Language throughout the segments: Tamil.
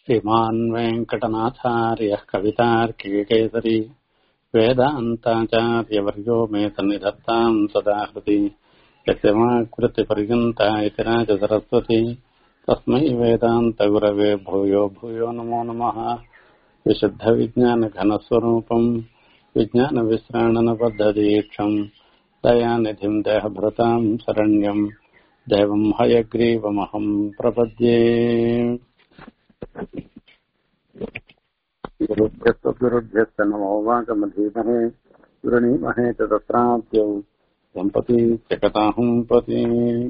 श्रीमान् वेङ्कटनाथार्यः कवितार्किकेसरी वेदान्ताचार्यवर्यो मे सन्निधत्ताम् सदा हृदि यस्य वाक्कृतिपर्यन्ता इति राजसरस्वती तस्मै वेदान्तगुरवे भूयो भूयो नमो नमः विशुद्धविज्ञानघनस्वरूपम् विज्ञानविश्राणनबद्धदीक्षम् दयानिधिम् देहभृताम् शरण्यम् दैवम् हयग्रीवमहम् प्रपद्ये गुरुभ्यस्तुरुभ्यस्त नमो वाकमधीमहे गुरुणीमहे च तत्राद्यौ दम्पती जगताहुम् पति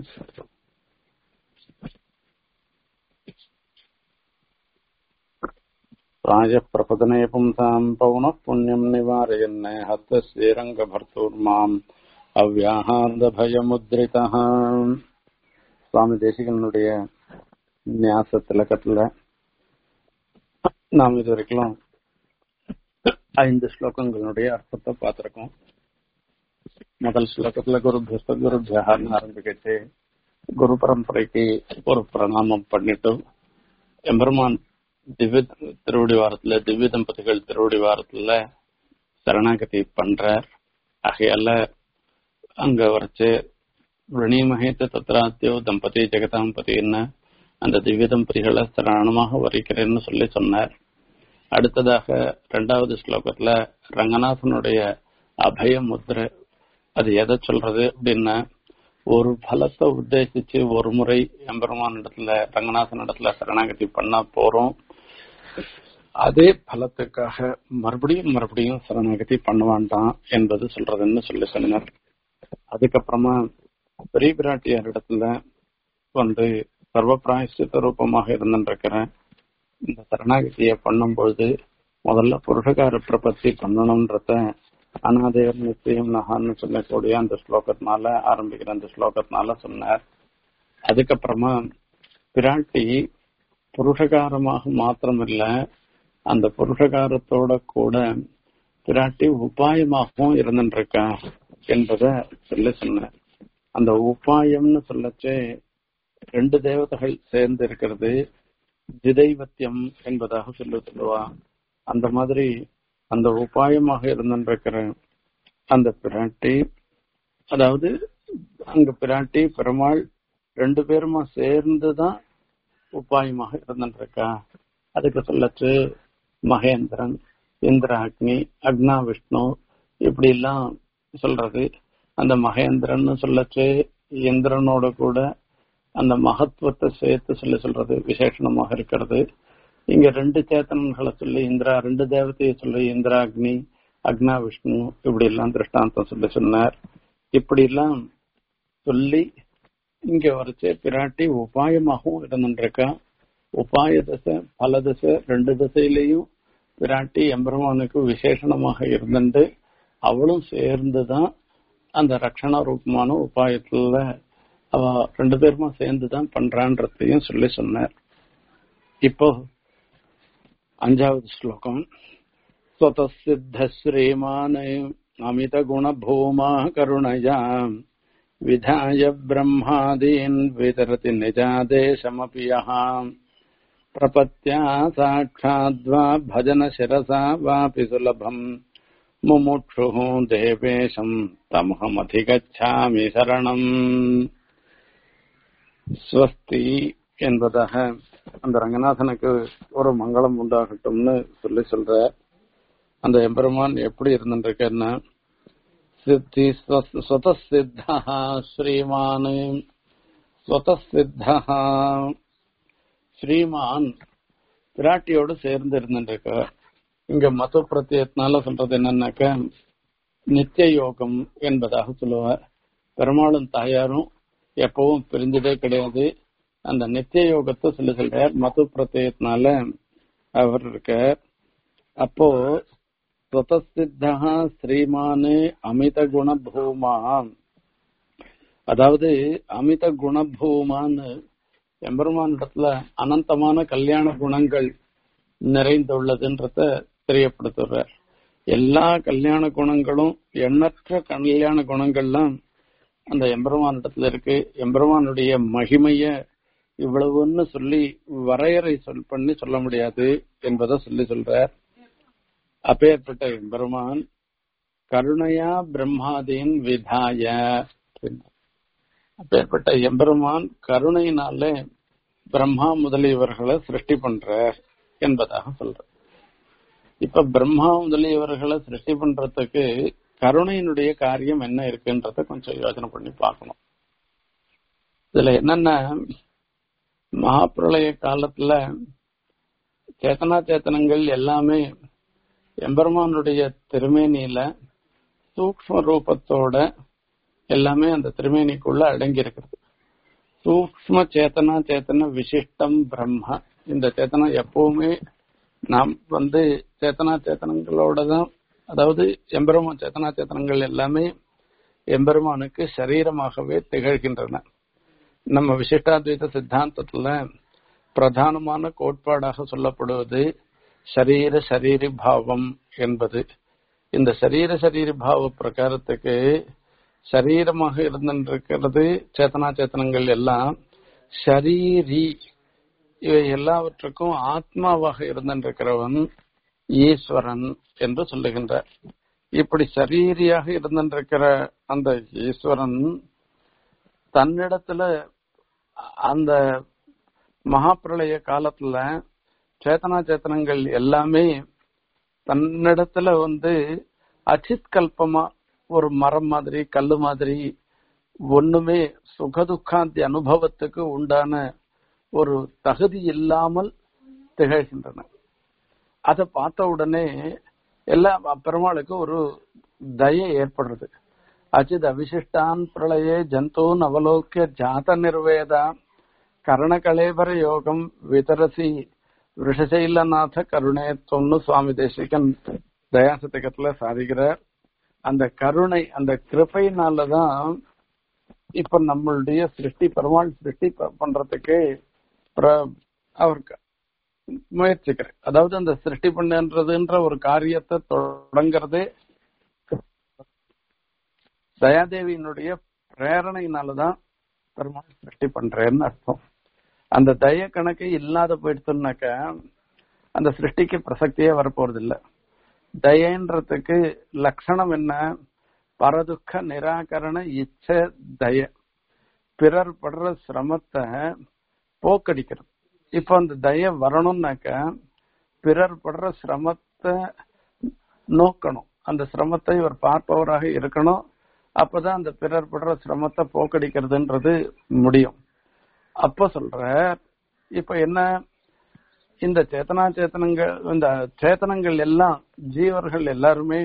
प्रायः प्रपदने पुंसाम् पौनः पुण्यम् निवारयन् हस्तश्रीरङ्गभर्तूर्माम् அவ்யாஹார்தபயமுத்ரிதா சுவாமி தேசிகனுடைய நியாச திலக்கத்துல நாம் இது வரைக்கும் ஐந்து ஸ்லோகங்களுடைய அர்த்தத்தை பார்த்திருக்கோம் முதல் ஸ்லோகத்துல குரு குரு ஜஹார்னு ஆரம்பிக்கிச்சு குரு பரம்பரைக்கு ஒரு பிரணாமம் பண்ணிட்டு எம்பெருமான் திவ்ய திருவடி வாரத்துல திவ்ய தம்பதிகள் திருவடி வாரத்துல சரணாகதி பண்றார் ஆகையால அங்க வரைச்சு ரிணிமகேத்த தத்ராத்தியோ தம்பதி ஜெகதாம்பதின்னு அந்த திவ்ய தம்பதிகளை சரணமாக வரிக்கிறேன்னு சொல்லி சொன்னார் அடுத்ததாக இரண்டாவது ஸ்லோகத்துல ரங்கநாதனுடைய அபய முத்திரை அது எதை சொல்றது அப்படின்னா ஒரு பலத்தை உத்தேசிச்சு ஒரு முறை எம்பெருமான் இடத்துல ரங்கநாதன் இடத்துல சரணாகதி பண்ணா போறோம் அதே பலத்துக்காக மறுபடியும் மறுபடியும் சரணாகதி பண்ணுவான்டான் என்பது சொல்றதுன்னு சொல்லி சொன்னார் அதுக்கப்புறமா பெரிய பிராட்டியார் இடத்துல வந்து சர்வ பிராயசித்த ரூபமாக இருந்துருக்கிற இந்த சரணாகதியை பண்ணும் பொழுது முதல்ல புருஷகார பிரபத்தி பண்ணணும்ன்றத அனாதேவர் நிச்சயம் நகான்னு சொல்லக்கூடிய அந்த ஸ்லோகத்தினால ஆரம்பிக்கிற அந்த ஸ்லோகத்தினால சொன்னார் அதுக்கப்புறமா பிராட்டி புருஷகாரமாக மாத்திரமில்ல அந்த புருஷகாரத்தோட கூட பிராட்டி உபாயமாகவும் இருந்துருக்கா என்பத சொல்ல சொன்ன அந்த உபாயம்னு சொல்லச்சே ரெண்டு தேவதைகள் சேர்ந்து இருக்கிறது ஜிதைவத்தியம் என்பதாக சொல்ல சொல்லுவா அந்த மாதிரி அந்த உபாயமாக இருந்திருக்கிற அந்த பிராட்டி அதாவது அங்க பிராட்டி பெருமாள் ரெண்டு பேருமா சேர்ந்துதான் உபாயமாக இருந்திருக்கா அதுக்கு சொல்லச்சு மகேந்திரன் இந்திர அக்னி அக்னா விஷ்ணு இப்படி எல்லாம் சொல்றது அந்த மகேந்திரன் சொல்லச்சு இந்திரனோட கூட அந்த மகத்துவத்தை சேர்த்து சொல்லி சொல்றது விசேஷணமாக இருக்கிறது இங்க ரெண்டு சேத்தனங்களை சொல்லி இந்திரா ரெண்டு தேவதையை சொல்லி இந்திரா அக்னி அக்னா விஷ்ணு இப்படி எல்லாம் திருஷ்டாந்தம் சொல்லி சொன்னார் இப்படி எல்லாம் சொல்லி இங்க வரைச்சே பிராட்டி உபாயமாகவும் இருந்துருக்கா உபாய தசை பல தசை ரெண்டு திசையிலையும் பிராட்டி எம்பெருமானுக்கு விசேஷணமாக இருந்துட்டு அவளும் சேர்ந்துதான் அந்த ரக்ஷண ரூபமான உபாயத்துல அவ ரெண்டு பேருமா சேர்ந்துதான் பண்றான்றதையும் சொல்லி சொன்னார் இப்போ அஞ்சாவது ஸ்லோகம் स्वतसिद्ध श्रीमान् अमित गुण भूमा करुणया विधाय ब्रह्मादीन् वितरति निजादेशमपि यः प्रपत्या साक्षाद्वा भजन शिरसा वापि सुलभम् முமுட்சுः தேவேஷம் தமஹமதிகச்சாமி சரணம் ஸ்வஸ்தி என்பதாக அந்த ரங்கநாதனுக்கு ஒரு மங்களம் உண்டாகட்டும்னு சொல்லி சொல்ற அந்த எம்பெருமான் எப்படி இருந்துருக்கன்னா சித்தி ஸ்வதசித்தா ஸ்ரீமான் ஸ்வதசித்தா ஸ்ரீமான் பிராட்டியோடு சேர்ந்து இருந்துருக்க இங்க மத பிரத்தியத்தினால சொல்றது என்னன்னாக்க நித்திய யோகம் என்பதாக சொல்லுவார் பெருமாளும் தாயாரும் எப்பவும் பிரிஞ்சதே கிடையாது அந்த நித்திய யோகத்தை சொல்லி சொல்றார் மது பிரத்தியத்தினால அவர் இருக்க அப்போ சுதசித்தா ஸ்ரீமானு அமித குணபூமா அதாவது அமித குணபூமான்னு எம்பெருமான் இடத்துல அனந்தமான கல்யாண குணங்கள் நிறைந்துள்ளதுன்றத தெரியப்படுத்துறார் எல்லா கல்யாண குணங்களும் எண்ணற்ற கல்யாண குணங்கள்லாம் அந்த எம்பெருமான் இடத்துல இருக்கு எம்பெருமானுடைய மகிமைய இவ்வளவுன்னு சொல்லி வரையறை சொல் பண்ணி சொல்ல முடியாது என்பதை சொல்லி சொல்றார் அப்பேற்பட்ட பெருமான் கருணையா பிரம்மாதீன் விதாய அப்பேற்பட்ட எம்பெருமான் கருணையினாலே பிரம்மா முதலியவர்களை சிருஷ்டி பண்றார் என்பதாக சொல்ற இப்ப பிரம்மா முதலியவர்களை சிருஷ்டி பண்றதுக்கு கருணையினுடைய காரியம் என்ன இருக்குன்றத கொஞ்சம் யோசனை பண்ணி பார்க்கணும் இதுல என்னன்னா மகாபிரளய காலத்துல சேத்தனா சேத்தனங்கள் எல்லாமே எம்பெருமானுடைய திருமேனியில சூக்ம ரூபத்தோட எல்லாமே அந்த திருமேனிக்குள்ள அடங்கி இருக்கிறது சூக்ம சேத்தனா சேத்தன விசிஷ்டம் பிரம்ம இந்த சேத்தனம் எப்பவுமே நாம் வந்து சேத்தனா சேத்தனங்களோட தான் அதாவது எம்பெருமான் சேத்தனா சேத்தனங்கள் எல்லாமே எம்பெருமானுக்கு சரீரமாகவே திகழ்கின்றன நம்ம விசிஷ்டாத்வைத சித்தாந்தத்துல பிரதானமான கோட்பாடாக சொல்லப்படுவது சரீர சரீரி பாவம் என்பது இந்த சரீர சரீரி பாவ பிரகாரத்துக்கு சரீரமாக இருந்திருக்கிறது சேத்தனா சேத்தனங்கள் எல்லாம் ஷரீரி இவை எல்லாவற்றுக்கும் ஆத்மாவாக இருந்திருக்கிறவன் ஈஸ்வரன் என்று சொல்லுகின்றார் இப்படி சரீரியாக இருந்திருக்கிற அந்த ஈஸ்வரன் தன்னிடத்துல அந்த மகாபிரளய காலத்துல சேத்தனா சேத்தனங்கள் எல்லாமே தன்னிடத்துல வந்து அச்சித் கல்பமா ஒரு மரம் மாதிரி கல்லு மாதிரி ஒண்ணுமே சுகதுக்காந்தி அனுபவத்துக்கு உண்டான ஒரு தகுதி இல்லாமல் திகழ்கின்றன அதை பார்த்த உடனே எல்லா பெருமாளுக்கு ஒரு தயை ஏற்படுறது அச்சித் அவிசிஷ்டான் பிரளயே ஜந்தூன் அவலோக்கிய ஜாத நிர்வேதா கரணகலேபர யோகம் விதரசி விஷசைலநாத கருணேத்வம்னு சுவாமி தேசிகன் தயாசதகத்துல சாதிக்கிறார் அந்த கருணை அந்த கிருப்பையினாலதான் இப்ப நம்மளுடைய சிருஷ்டி பெருமாள் சிருஷ்டி பண்றதுக்கு அவர் முயற்சிக்கிறேன் அதாவது அந்த சிருஷ்டி பண்ணுன்றதுன்ற ஒரு காரியத்தை தொடங்குறதே தயாதேவியினுடைய பிரேரணையினாலதான் பெருமாள் சிருஷ்டி பண்றேன்னு அர்த்தம் அந்த தய கணக்கு இல்லாத போயிடுச்சுனாக்க அந்த சிருஷ்டிக்கு பிரசக்தியே வரப்போறது இல்ல தயன்றதுக்கு லட்சணம் என்ன பரதுக்க நிராகரண இச்ச தய பிறர் படுற சிரமத்தை போக்கடிக்கிறது இப்ப அந்த தய வரணும்னாக்க பிறர் படுற சிரமத்தை நோக்கணும் அந்த சிரமத்தை இவர் பார்ப்பவராக இருக்கணும் அப்பதான் அந்த பிறர் படுற சிரமத்தை போக்கடிக்கிறதுன்றது முடியும் அப்ப சொல்ற இப்ப என்ன இந்த சேத்தனா சேத்தனங்கள் இந்த சேத்தனங்கள் எல்லாம் ஜீவர்கள் எல்லாருமே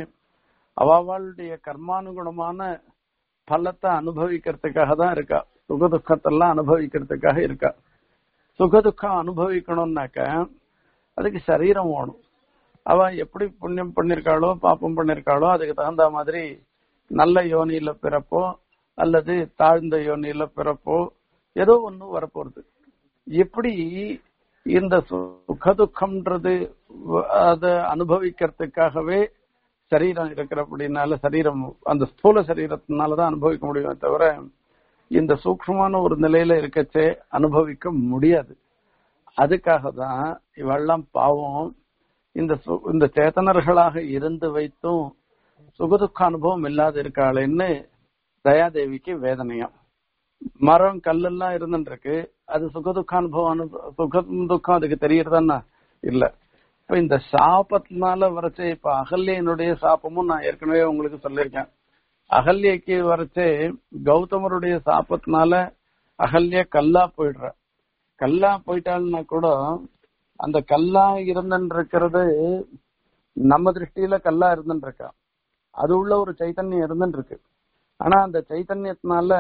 அவளுடைய கர்மானுகுணமான பலத்தை அனுபவிக்கிறதுக்காக தான் இருக்கா சுகதுக்கத்தெல்லாம் அனுபவிக்கிறதுக்காக இருக்கா சுகதுக்கம் அனுபவிக்கணும்னாக்க அதுக்கு சரீரம் வேணும் அவ எப்படி புண்ணியம் பண்ணிருக்காளோ பாப்பம் பண்ணிருக்காளோ அதுக்கு தகுந்த மாதிரி நல்ல யோனியில பிறப்போ அல்லது தாழ்ந்த யோனியில பிறப்போ ஏதோ ஒண்ணு வரப்போறது எப்படி இந்த சுகதுக்கம்ன்றது அதை அனுபவிக்கிறதுக்காகவே சரீரம் இருக்கிறபடினால சரீரம் அந்த ஸ்தூல சரீரத்தினாலதான் அனுபவிக்க முடியுமே தவிர இந்த சூக்மமான ஒரு நிலையில இருக்கச்சே அனுபவிக்க முடியாது அதுக்காக தான் இவெல்லாம் பாவம் இந்த இந்த சேத்தனர்களாக இருந்து வைத்தும் சுகதுக்க அனுபவம் இல்லாத இருக்காளேன்னு தயாதேவிக்கு வேதனையம் மரம் கல்லெல்லாம் இருந்துருக்கு அது சுகதுக்க அனுபவம் சுகம் துக்கம் அதுக்கு தெரியறதானா இல்ல இப்ப இந்த சாபத்தினால வரைச்சே இப்ப அகல்யனுடைய சாபமும் நான் ஏற்கனவே உங்களுக்கு சொல்லியிருக்கேன் அகல்யக்கு வரைச்சே கௌதமருடைய சாபத்தினால அகல்ய கல்லா போயிடுற கல்லா போயிட்டாள்னா கூட அந்த கல்லா இருந்துருக்கிறது நம்ம திருஷ்டியில கல்லா இருந்துருக்கா அது உள்ள ஒரு சைத்தன்யம் இருந்துருக்கு ஆனா அந்த சைத்தன்யத்தினால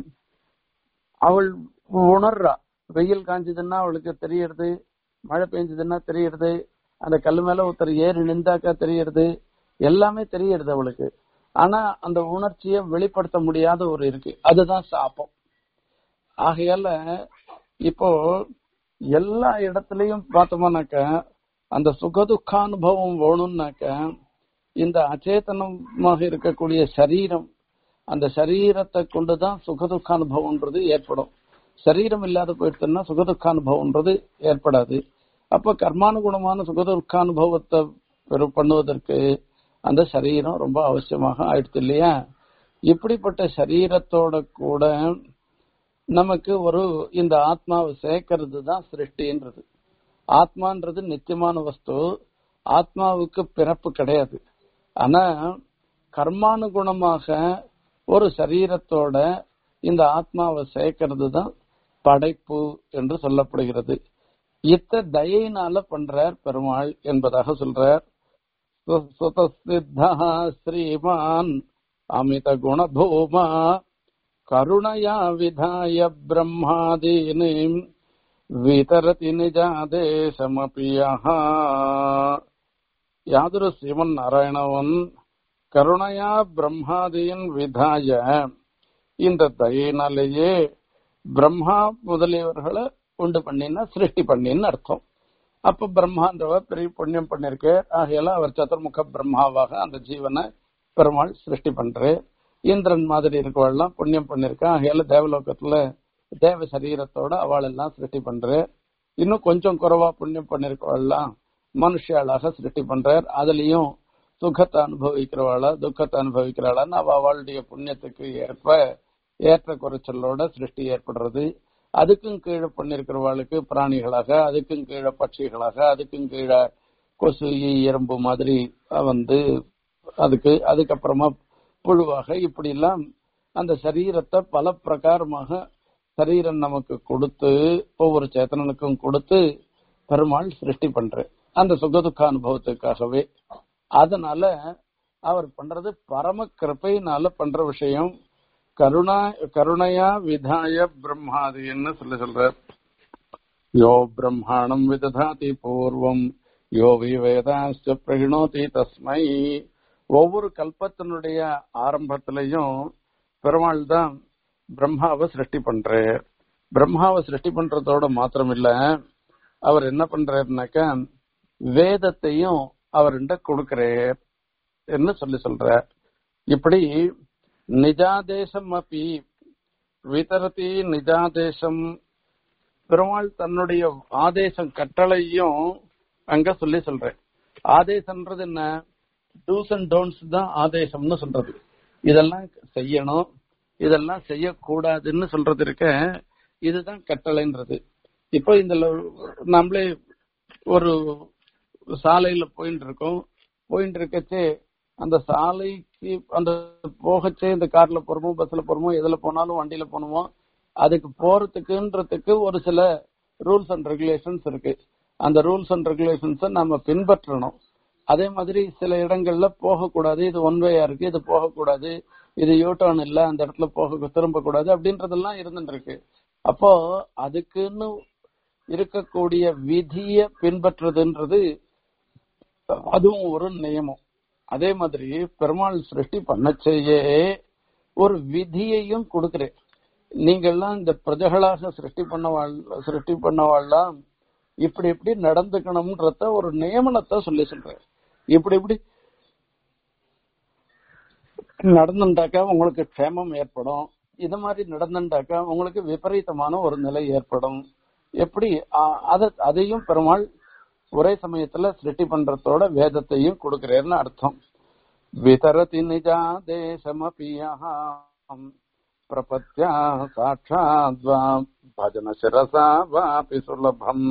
அவள் உணர்றா வெயில் காஞ்சதுன்னா அவளுக்கு தெரியறது மழை பெஞ்சதுன்னா தெரியறது அந்த கல்லு மேல ஒருத்தர் ஏறி நின்றாக்கா தெரியறது எல்லாமே தெரியறது அவளுக்கு ஆனா அந்த உணர்ச்சியை வெளிப்படுத்த முடியாத ஒரு இருக்கு அதுதான் சாப்பம் ஆகையால இப்போ எல்லா இடத்துலயும் பார்த்தோம்னாக்க அந்த சுகதுக்கானுபவம் வேணும்னாக்க இந்த அச்சேதனமாக இருக்கக்கூடிய சரீரம் அந்த சரீரத்தை கொண்டுதான் சுகதுக்க அனுபவம்ன்றது ஏற்படும் சரீரம் இல்லாத போயிடுச்சுன்னா சுகதுக்கானுபவம்ன்றது ஏற்படாது அப்ப கர்மானுகுணமான சுகதுக்கானுபவத்தை பெரு பண்ணுவதற்கு அந்த சரீரம் ரொம்ப அவசியமாக ஆயிடுச்சு இல்லையா இப்படிப்பட்ட சரீரத்தோட கூட நமக்கு ஒரு இந்த ஆத்மாவை சேர்க்கறது தான் சிருஷ்டின்றது ஆத்மான்றது நித்தியமான வஸ்து ஆத்மாவுக்கு பிறப்பு கிடையாது ஆனா கர்மானுகுணமாக ஒரு சரீரத்தோட இந்த ஆத்மாவை சேர்க்கறது தான் படைப்பு என்று சொல்லப்படுகிறது இத்த தயையினால பண்றார் பெருமாள் என்பதாக சொல்றார் சுதசித்தா ஸ்ரீமான் அமித குணபூமா கருணையா விதாய பிரம்மாதீனி விதரதி நிஜாதேசமபியா யாதொரு சிவன் நாராயணவன் கருணையா பிரம்மாதியின் விதாய இந்த தயினாலேயே பிரம்மா முதலியவர்களை உண்டு பண்ணினா சிருஷ்டி பண்ணின்னு அர்த்தம் அப்ப பிரம்மான்றவர் பெரிய புண்ணியம் பண்ணிருக்க ஆகையால அவர் சதுர்முக பிரம்மாவாக அந்த ஜீவனை பெருமாள் சிருஷ்டி பண்றாரு இந்திரன் மாதிரி இருக்கவெல்லாம் புண்ணியம் பண்ணிருக்கா ஆகையால தேவலோகத்துல தேவ சரீரத்தோட அவள் எல்லாம் சிருஷ்டி பண்றாரு இன்னும் கொஞ்சம் குறைவா புண்ணியம் பண்ணிருக்கவெல்லாம் மனுஷியாளாக சிருஷ்டி பண்றார் அதுலயும் சுகத்தை அனுபவிக்கிறவாளா துக்கத்தை அனுபவிக்கிறாளான்னு அவ அவளுடைய புண்ணியத்துக்கு ஏற்ப ஏற்ற குறைச்சலோட சிருஷ்டி ஏற்படுறது அதுக்கும் கீழே பண்ணிருக்கிறவாளுக்கு பிராணிகளாக அதுக்கும் கீழே பட்சிகளாக அதுக்கும் கீழே கொசு ஈ, எறும்பு மாதிரி வந்து அதுக்கு அதுக்கப்புறமா புழுவாக இப்படி எல்லாம் அந்த சரீரத்தை பல பிரகாரமாக சரீரம் நமக்கு கொடுத்து ஒவ்வொரு சேத்தனனுக்கும் கொடுத்து பெருமாள் சிருஷ்டி பண்ற அந்த சுகதுக்க அனுபவத்துக்காகவே அதனால அவர் பண்றது பரம கிருப்பையினால பண்ற விஷயம் கருணா கருணையா விதாய பிரம்மாதின்னு சொல்லி சொல்ற யோ பிரம்மாணம் விததாதி பூர்வம் யோ விவேதாஸ்ய பிரகிணோதி தஸ்மை ஒவ்வொரு கல்பத்தினுடைய ஆரம்பத்திலையும் பெருமாள் தான் பிரம்மாவை சிருஷ்டி பண்றார் பிரம்மாவை சிருஷ்டி பண்றதோட மாத்திரம் இல்ல அவர் என்ன பண்றாருனாக்கா வேதத்தையும் அவர்கிட்ட கொடுக்கிறார் என்ன சொல்லி சொல்ற இப்படி நிஜாதேசம் அப்பி விதரதி நிஜாதேசம் பெருமாள் தன்னுடைய ஆதேசம் கட்டளையும் அங்க சொல்லி சொல்றேன் ஆதேசம்ன்றது என்ன டூஸ் அண்ட் டோன்ஸ் தான் ஆதேசம்னு சொல்றது இதெல்லாம் செய்யணும் இதெல்லாம் செய்யக்கூடாதுன்னு சொல்றது இருக்க இதுதான் கட்டளைன்றது இப்போ இந்த நம்மளே ஒரு சாலையில போயிட்டு இருக்கோம் போயிட்டு இருக்கச்சே அந்த சாலைக்கு அந்த போகச்சே இந்த கார்ல போறோமோ பஸ்ல போறோமோ எதுல போனாலும் வண்டியில போனோமோ அதுக்கு போறதுக்குன்றதுக்கு ஒரு சில ரூல்ஸ் அண்ட் ரெகுலேஷன்ஸ் இருக்கு அந்த ரூல்ஸ் அண்ட் ரெகுலேஷன்ஸை நம்ம பின்பற்றணும் அதே மாதிரி சில இடங்கள்ல போகக்கூடாது இது ஒன் வேயா இருக்கு இது போகக்கூடாது இது யூட்டர்ன் இல்ல அந்த இடத்துல போக திரும்ப கூடாது அப்படின்றதெல்லாம் இருந்துட்டு இருக்கு அப்போ அதுக்குன்னு இருக்கக்கூடிய விதிய பின்பற்றுறதுன்றது அதுவும் ஒரு நியமம் அதே மாதிரி பெருமாள் சிருஷ்டி பண்ணச்சேயே ஒரு விதியையும் கொடுக்கிறேன் நீங்கள்லாம் இந்த பிரஜைகளாக சிருஷ்டி பண்ணவாள் சிருஷ்டி பண்ணவாள்லாம் இப்படி இப்படி நடந்துக்கணும்ன்றத ஒரு நியமனத்தை சொல்லி சொல்றேன் இப்படி இப்படி நடந்துட்டாக்கா உங்களுக்கு க்ஷேமம் ஏற்படும் இது மாதிரி நடந்துட்டாக்கா உங்களுக்கு விபரீதமான ஒரு நிலை ஏற்படும் எப்படி ஆ- அத அதையும் பெருமாள் ஒரே சமயத்துல சிருஷ்டி பண்றதோட வேதத்தையும் கொடுக்கிறேன்னு அர்த்தம் விதரதி நிஜா தேசமபியம் பிரபத்யா சாட்சாத்வா பஜன சிரசா வாபி சுலபம்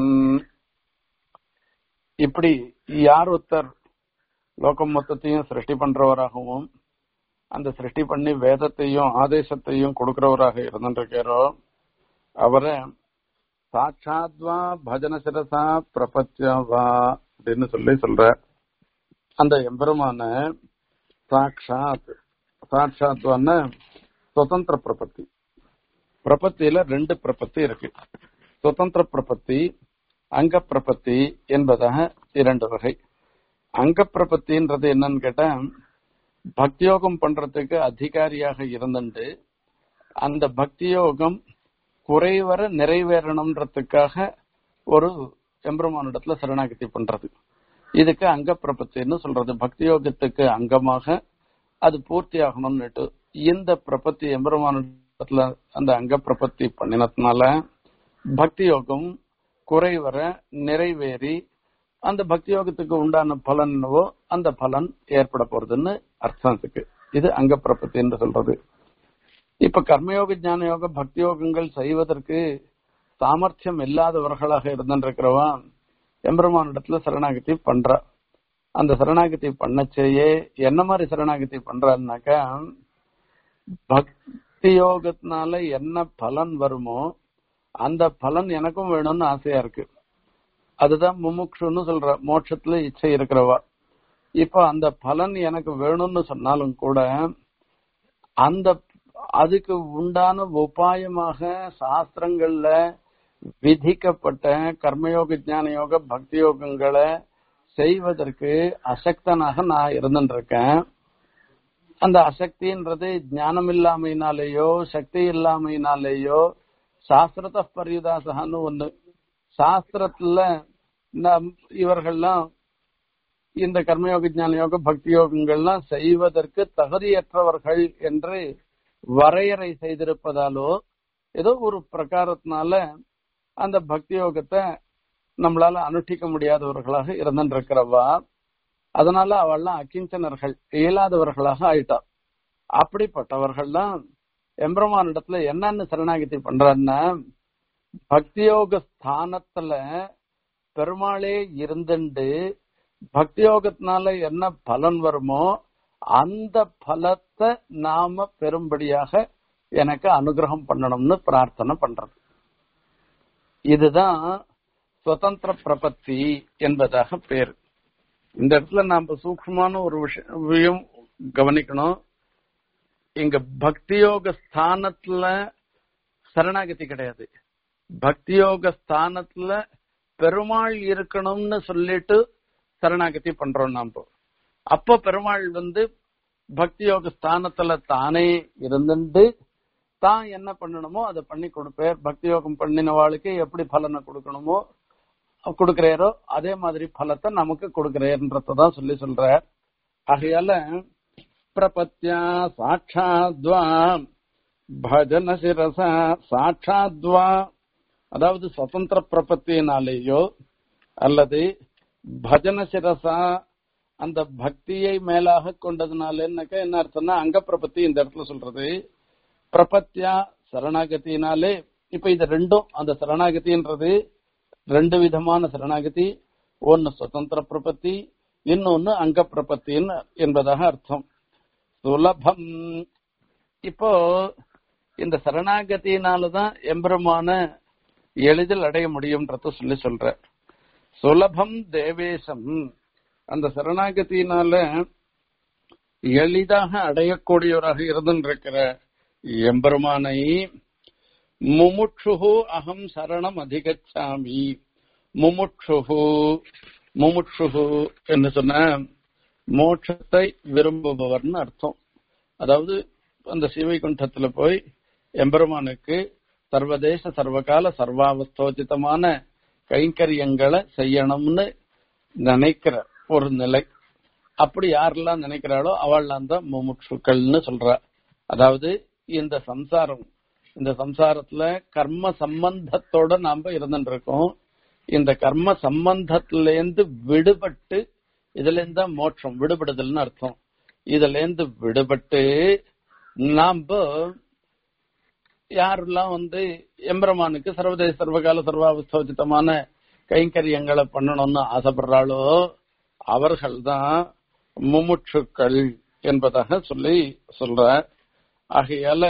இப்படி யார் ஒருத்தர் லோகம் மொத்தத்தையும் சிருஷ்டி பண்றவராகவும் அந்த சிருஷ்டி பண்ணி வேதத்தையும் ஆதேசத்தையும் கொடுக்கிறவராக இருந்துருக்காரோ அவரை சாட்சாத்வா பஜன சிரசா பிரபத்யவா அப்படின்னு சொல்லி சொல்ற அந்த எம்பெருமான சாட்சாத் சாட்சாத்வான சுதந்திர பிரபத்தி பிரபத்தியில ரெண்டு பிரபத்தி இருக்கு சுதந்திர பிரபத்தி அங்க பிரபத்தி என்பதாக இரண்டு வகை அங்க பிரபத்தின்றது என்னன்னு கேட்டா பக்தியோகம் பண்றதுக்கு அதிகாரியாக இருந்துட்டு அந்த பக்தியோகம் குறைவர நிறைவேறணும்ன்றதுக்காக ஒரு எம்பெருமானிடத்துல சரணாகதி பண்றது இதுக்கு அங்க பிரபத்தின்னு சொல்றது பக்தி யோகத்துக்கு அங்கமாக அது பூர்த்தி ஆகணும்னுட்டு இந்த பிரபத்தி எம்பெருமான இடத்துல அந்த அங்க பிரபத்தி பண்ணினதுனால பக்தி யோகம் குறைவர நிறைவேறி அந்த பக்தி யோகத்துக்கு உண்டான பலன் என்னவோ அந்த பலன் ஏற்பட போறதுன்னு அர்த்தம் இருக்கு இது அங்க பிரபத்தி என்று சொல்றது இப்ப கர்மயோக ஞான யோக பக்தி யோகங்கள் செய்வதற்கு சாமர்த்தியம் இல்லாதவர்களாக இருந்திருக்கிறவா எம்பெருமானிடத்துல சரணாகதி பண்றா அந்த சரணாகதி பண்ணச்சேயே என்ன மாதிரி சரணாகதி பண்றான்னாக்கா பக்தி யோகத்தினால என்ன பலன் வருமோ அந்த பலன் எனக்கும் வேணும்னு ஆசையா இருக்கு அதுதான் முமுக்ஷுன்னு சொல்ற மோட்சத்துல இச்சை இருக்கிறவா இப்ப அந்த பலன் எனக்கு வேணும்னு சொன்னாலும் கூட அந்த அதுக்கு உண்டான உபாயமாக சாஸ்திரங்கள்ல விதிக்கப்பட்ட கர்மயோக ஞான யோக பக்தி யோகங்களை செய்வதற்கு அசக்தனாக நான் இருந்துட்டு இருக்கேன் அந்த அசக்தின்றது ஞானம் இல்லாமையினாலேயோ சக்தி இல்லாமையினாலேயோ சாஸ்திரத பரியுதாசகான்னு ஒண்ணு சாஸ்திரத்துல நம் இவர்கள்லாம் இந்த கர்மயோக ஞான யோக பக்தி யோகங்கள்லாம் செய்வதற்கு தகுதியற்றவர்கள் என்று வரையறை செய்திருப்பதாலோ ஏதோ ஒரு பிரகாரத்தினால அந்த பக்தி யோகத்தை நம்மளால அனுஷ்டிக்க முடியாதவர்களாக இருந்திருக்கிறவா அதனால அவள்லாம் அக்கிஞ்சனர்கள் இயலாதவர்களாக ஆயிட்டா அப்படிப்பட்டவர்கள்லாம் எம்பெருமானிடத்துல என்னன்னு சரணாகதி பண்றான்னா பக்தியோக ஸ்தானத்துல பெருமாளே இருந்துண்டு பக்தியோகத்தினால என்ன பலன் வருமோ அந்த பலத்தை நாம பெரும்படியாக எனக்கு அனுகிரகம் பண்ணணும்னு பிரார்த்தனை பண்றது இதுதான் சுதந்திர பிரபத்தி என்பதாக பேர் இந்த இடத்துல நாம சூக்ஷ்மமான ஒரு விஷயம் கவனிக்கணும் இங்க பக்தியோக ஸ்தானத்துல சரணாகதி கிடையாது பக்தியோக ஸ்தானத்துல பெருமாள் இருக்கணும்னு சொல்லிட்டு சரணாகதி பண்றோம் நாம அப்ப பெருமாள் வந்து பக்தியோக ஸ்தானத்துல தானே இருந்துட்டு தான் என்ன பண்ணணுமோ அதை பண்ணி கொடுப்பார் பக்தி யோகம் பண்ணினவாளுக்கு எப்படி பலனை கொடுக்கணுமோ கொடுக்கிறாரோ அதே மாதிரி பலத்தை நமக்கு கொடுக்கிறார்ன்றதான் சொல்லி சொல்ற ஆகையால பிரபத்யா சாட்சாத்வா பஜன சிரசா சாட்சாத்வா அதாவது சுதந்திர பிரபத்தினாலேயோ அல்லது பஜன சிரசா அந்த பக்தியை மேலாக கொண்டதுனாலன்னாக்கா என்ன அர்த்தம்னா அங்க பிரபத்தி இந்த இடத்துல சொல்றது பிரபத்தியா சரணாகத்தினாலே இப்ப இது ரெண்டும் அந்த சரணாகதின்றது ரெண்டு விதமான சரணாகதி ஒன்னு சுதந்திர பிரபத்தி இன்னொன்னு அங்க பிரபத்தின்னு என்பதாக அர்த்தம் சுலபம் இப்போ இந்த சரணாகத்தினாலதான் எம்பெருமான எளிதில் அடைய முடியும்ன்றத சொல்லி சொல்ற சுலபம் தேவேசம் அந்த சரணாகத்தினால எளிதாக அடையக்கூடியவராக இருந்திருக்கிற எம்பெருமானை முமுட்சுகு அகம் சரணம் அதிகச்சாமி முமுட்சுகு முமுட்சுகு என்று சொன்ன மோட்சத்தை விரும்புபவர்னு அர்த்தம் அதாவது அந்த சிவைகுண்டத்துல போய் எம்பெருமானுக்கு சர்வதேச சர்வகால சர்வாவஸ்தோச்சிதமான கைங்கரியங்களை செய்யணும்னு நினைக்கிற ஒரு நிலை அப்படி யாரெல்லாம் நினைக்கிறாளோ அவள்லாம் தான் முமுட்சுக்கள்னு சொல்ற அதாவது இந்த சம்சாரம் இந்த சம்சாரத்துல கர்ம சம்பந்தத்தோட நாம இருந்துட்டு இருக்கோம் இந்த கர்ம சம்பந்தத்திலேருந்து விடுபட்டு இதுல இருந்து தான் மோட்சம் விடுபடுதல்னு அர்த்தம் இதுல இருந்து விடுபட்டு நாம யாரெல்லாம் வந்து எம்பெருமானுக்கு சர்வதேச சர்வகால சர்வாவஸ்தோச்சிதமான கைங்கரியங்களை பண்ணணும்னு ஆசைப்படுறாளோ அவர்கள் தான் முமுட்சுக்கள் என்பதாக சொல்லி சொல்ற ஆகையால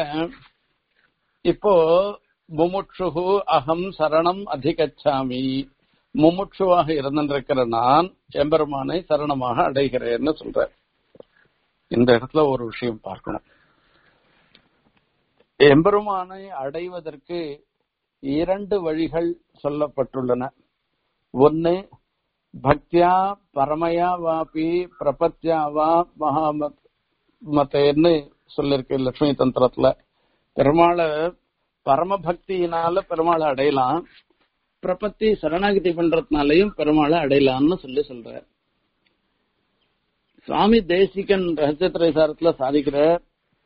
இப்போ முமுட்சுகு அகம் சரணம் அதிகச்சாமி முமுட்சுவாக இருந்திருக்கிற நான் எம்பெருமானை சரணமாக அடைகிறேன்னு சொல்ற இந்த இடத்துல ஒரு விஷயம் பார்க்கணும் எம்பெருமானை அடைவதற்கு இரண்டு வழிகள் சொல்லப்பட்டுள்ளன ஒன்னு பக்தியா பரமயா வாபி பிரபத்யா வா மகாமத் மத்தேன்னு சொல்லிருக்கு லட்சுமி தந்திரத்துல பெருமாளை பரமபக்தியினால பெருமாளை அடையலாம் பிரபத்தி சரணாகதி பண்றதுனாலையும் பெருமாளை அடையலாம்னு சொல்லி சொல்ற சுவாமி தேசிகன் ரகசியத்திரை சாரத்துல சாதிக்கிற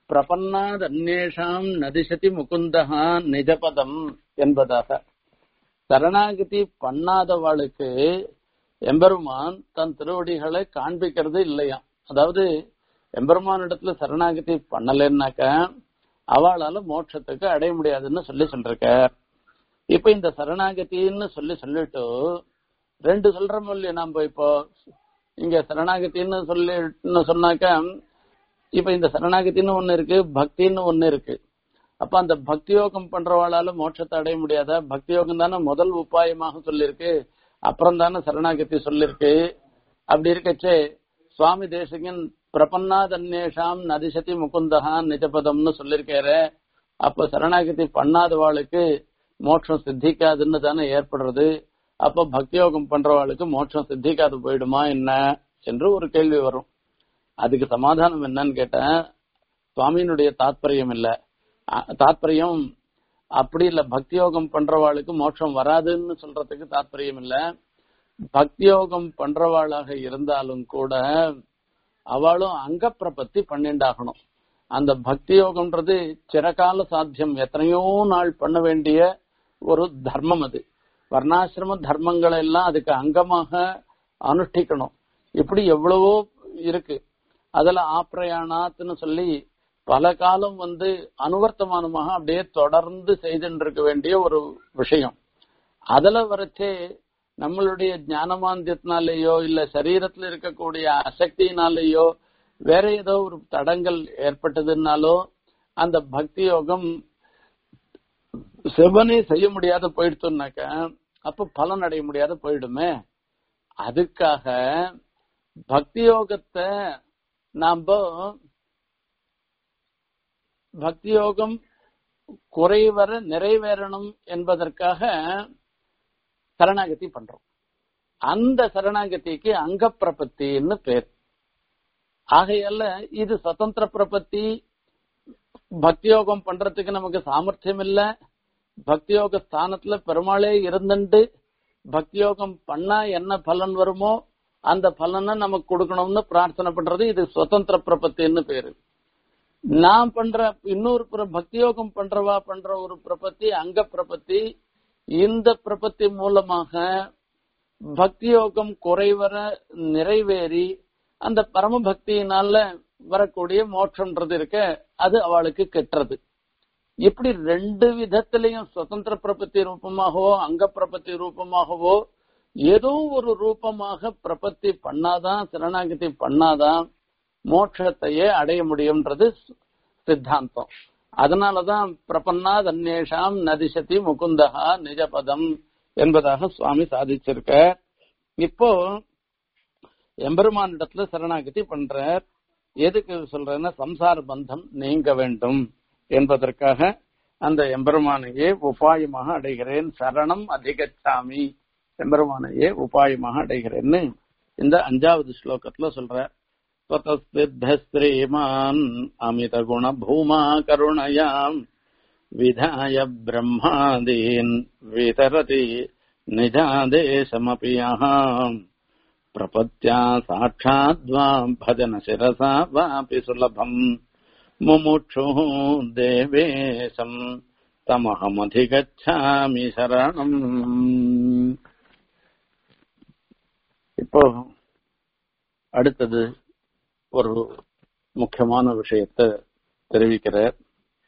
பிரபன்னாதன்யேஷாம் நதிசதி முகுந்தகா நிஜபதம் என்பதாக சரணாகதி பண்ணாதவாளுக்கு எம்பெருமான் தன் திருவடிகளை காண்பிக்கிறது இல்லையா அதாவது எம்பெருமான் இடத்துல சரணாகதி பண்ணலைன்னாக்க அவளால மோட்சத்துக்கு அடைய முடியாதுன்னு சொல்லி சொல்லிருக்க இப்ப இந்த சரணாகத்தின்னு சொல்லி சொல்லிட்டு ரெண்டு சொல்றோம் இல்லையா நாம இப்போ இங்க சரணாகத்தின்னு சொல்லி சொன்னாக்க இப்ப இந்த சரணாகத்தின்னு ஒண்ணு இருக்கு பக்தின்னு ஒண்ணு இருக்கு அப்ப அந்த பக்தி யோகம் பண்றவாளால மோட்சத்தை அடைய முடியாத பக்தி யோகம் தானே முதல் உபாயமாக சொல்லிருக்கு அப்புறம் தானே சரணாகதி சொல்லிருக்கு அப்படி இருக்கச்சே சுவாமி தேசிகன் பிரபன்னாதன்யேஷாம் நதிசதி முகுந்தகா நிஜபதம்னு சொல்லிருக்காரு அப்ப சரணாகதி பண்ணாதவாளுக்கு மோட்சம் சித்திக்காதுன்னு தானே ஏற்படுறது அப்ப பக்தியோகம் பண்றவாளுக்கு மோட்சம் சித்திக்காது போயிடுமா என்ன என்று ஒரு கேள்வி வரும் அதுக்கு சமாதானம் என்னன்னு கேட்டேன் சுவாமியினுடைய தாத்பரியம் இல்ல தாத்பரியம் அப்படி இல்ல பக்தியோகம் பண்றவாளுக்கு மோட்சம் வராதுன்னு சொல்றதுக்கு தாத்பரியம் இல்ல பக்தியோகம் பண்றவாளாக இருந்தாலும் கூட அவளும் அங்க பிரபத்தி பண்ணிண்டாகணும் அந்த பக்தி யோகம்ன்றது சிறகால சாத்தியம் எத்தனையோ நாள் பண்ண வேண்டிய ஒரு தர்மம் அது வர்ணாசிரம தர்மங்களை எல்லாம் அதுக்கு அங்கமாக அனுஷ்டிக்கணும் இப்படி எவ்வளவோ இருக்கு அதுல ஆப்ரயாணாத்துன்னு சொல்லி பல காலம் வந்து அனுவர்த்தமானமாக அப்படியே தொடர்ந்து செய்துட்டு இருக்க வேண்டிய ஒரு விஷயம் அதுல வரைச்சே நம்மளுடைய ஞானமாந்தியத்தினாலேயோ இல்ல சரீரத்துல இருக்கக்கூடிய அசக்தியினாலேயோ வேற ஏதோ ஒரு தடங்கள் ஏற்பட்டதுனாலோ அந்த பக்தி யோகம் சிவனே செய்ய முடியாத போயிடுத்துனாக்க அப்ப பலன் அடைய முடியாத போயிடுமே அதுக்காக பக்தி யோகத்தை நாம பக்தி யோகம் குறைவர நிறைவேறணும் என்பதற்காக சரணாகதி பண்றோம் அந்த சரணாகதிக்கு அங்க பிரபத்தின்னு பேர் ஆகையால இது சுதந்திர பிரபத்தி பக்தியோகம் பண்றதுக்கு நமக்கு சாமர்த்தியம் இல்ல பக்தியோக ஸ்தானத்துல பெருமாளே இருந்துட்டு பக்தியோகம் பண்ணா என்ன பலன் வருமோ அந்த பலனை நமக்கு கொடுக்கணும்னு பிரார்த்தனை பண்றது இது சுதந்திர பிரபத்தின்னு பேரு நான் பண்ற இன்னொரு பக்தியோகம் பண்றவா பண்ற ஒரு பிரபத்தி அங்க பிரபத்தி இந்த பிரபத்தி மூலமாக பக்தியோகம் குறைவர நிறைவேறி அந்த பரம பக்தியினால வரக்கூடிய மோட்சம்ன்றது இருக்க அது அவளுக்கு கெட்டுறது இப்படி ரெண்டு விதத்திலையும் சுதந்திர பிரபத்தி ரூபமாகவோ அங்க பிரபத்தி ரூபமாகவோ ஏதோ ஒரு ரூபமாக பிரபத்தி பண்ணாதான் சரணாகதி பண்ணாதான் மோட்சத்தையே அடைய முடியும்ன்றது சித்தாந்தம் அதனாலதான் பிரபன்னாத் அந்நேஷாம் நதிசதி முகுந்தகா நிஜபதம் என்பதாக சுவாமி சாதிச்சிருக்க இப்போ எம்பெருமான் இடத்துல சரணாகதி பண்றார் எதுக்கு சொல்றேன்னா சம்சார பந்தம் நீங்க வேண்டும் என்பதற்காக அந்த எம்பெருமானையே உபாயமாக அடைகிறேன் சரணம் அதிகச்சாமி எம்பெருமானையே உபாயமாக அடைகிறேன்னு இந்த அஞ்சாவது ஸ்லோகத்துல சொல்ற ஸ்ரீமான் அமித குண பூமா கருணயாம் விதாய பிரம்மாதீன் விதரதி நிஜாதேசமபி प्रपत्या साक्षाद्वा भजन शिरसा वापि सुलभम् मुमुक्षुः देवेशम् தமஹமதிகச்சாமி சரணம் இப்போ அடுத்தது ஒரு முக்கியமான விஷயத்தை தெரிவிக்கிறார்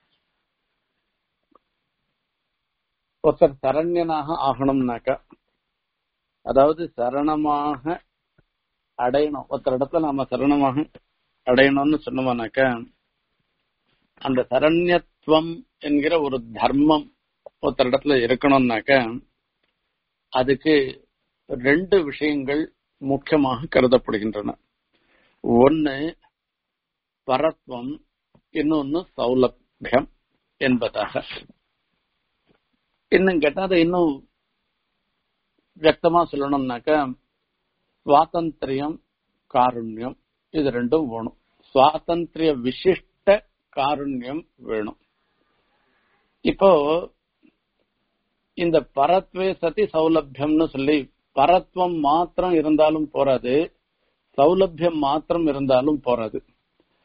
ஒருத்தர் சரண்யனாக ஆகணும்னாக்கா அதாவது சரணமாக அடையணும் ஒருத்தர் இடத்துல நாம சரணமாக அடையணும்னு சொன்னோம்னாக்க அந்த சரண்யத்துவம் என்கிற ஒரு தர்மம் ஒருத்தர் இடத்துல இருக்கணும்னாக்க அதுக்கு ரெண்டு விஷயங்கள் முக்கியமாக கருதப்படுகின்றன ஒன்னு பரத்வம் இன்னொன்னு சௌலபியம் என்பதாக இன்னும் கேட்டா அதை இன்னும் வியக்தமா சொல்லணும்னாக்க சுவாதந்திரியம் காருண்யம் இது ரெண்டும் வேணும் சுவாதந்திரிய விசிஷ்ட காருண்யம் வேணும் இப்போ இந்த பரத்வே சதி சௌலபியம்னு சொல்லி பரத்வம் மாத்திரம் இருந்தாலும் போறாது சௌலபியம் மாத்திரம் இருந்தாலும் போறாது